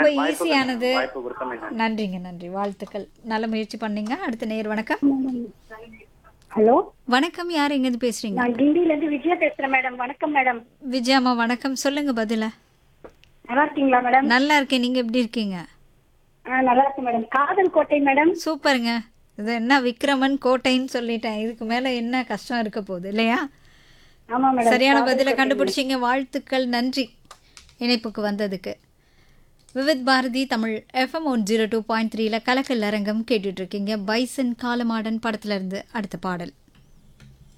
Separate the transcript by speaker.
Speaker 1: ரொம்ப
Speaker 2: வாய்ப்பு
Speaker 1: ஈஸியானது
Speaker 2: வாய்ப்பு கொடுத்தமைங்க
Speaker 1: நன்றிங்க நன்றி வாழ்த்துக்கள் நல்ல முயற்சி பண்ணீங்க அடுத்த நேர் வணக்கம்
Speaker 3: ஹலோ
Speaker 1: வணக்கம் யார் எங்கேருந்து பேசுறீங்க
Speaker 3: நான் கிண்டில இருந்து விஜயா பேசுறேன் மேடம் வணக்கம் மேடம்
Speaker 1: விஜயாமா வணக்கம் சொல்லுங்க பதில
Speaker 3: நல்லா இருக்கீங்களா மேடம்
Speaker 1: நல்லா இருக்கேன் நீங்க எப்படி இருக்கீங்க
Speaker 3: ஆ நல்லா இருக்கு மேடம் காதல் கோட்டை மேடம்
Speaker 1: சூப்பருங்க இது என்ன விக்ரமன் கோட்டைன்னு சொல்லிட்டேன் இதுக்கு மேல என்ன கஷ்டம் இருக்க போகுது இல்லையா
Speaker 3: ஆமா மேடம்
Speaker 1: சரியான பதிலை கண்டுபிடிச்சிங்க வாழ்த்துக்கள் நன்றி இணைப்புக்கு வந்ததுக்கு Vividh Bharati Tamil FM one zero two point த்ரீல கலக்கல் அரங்கம் கேட்டுட்டு இருக்கீங்க பைசன் காலமாடன் படத்துல இருந்து அடுத்த பாடல்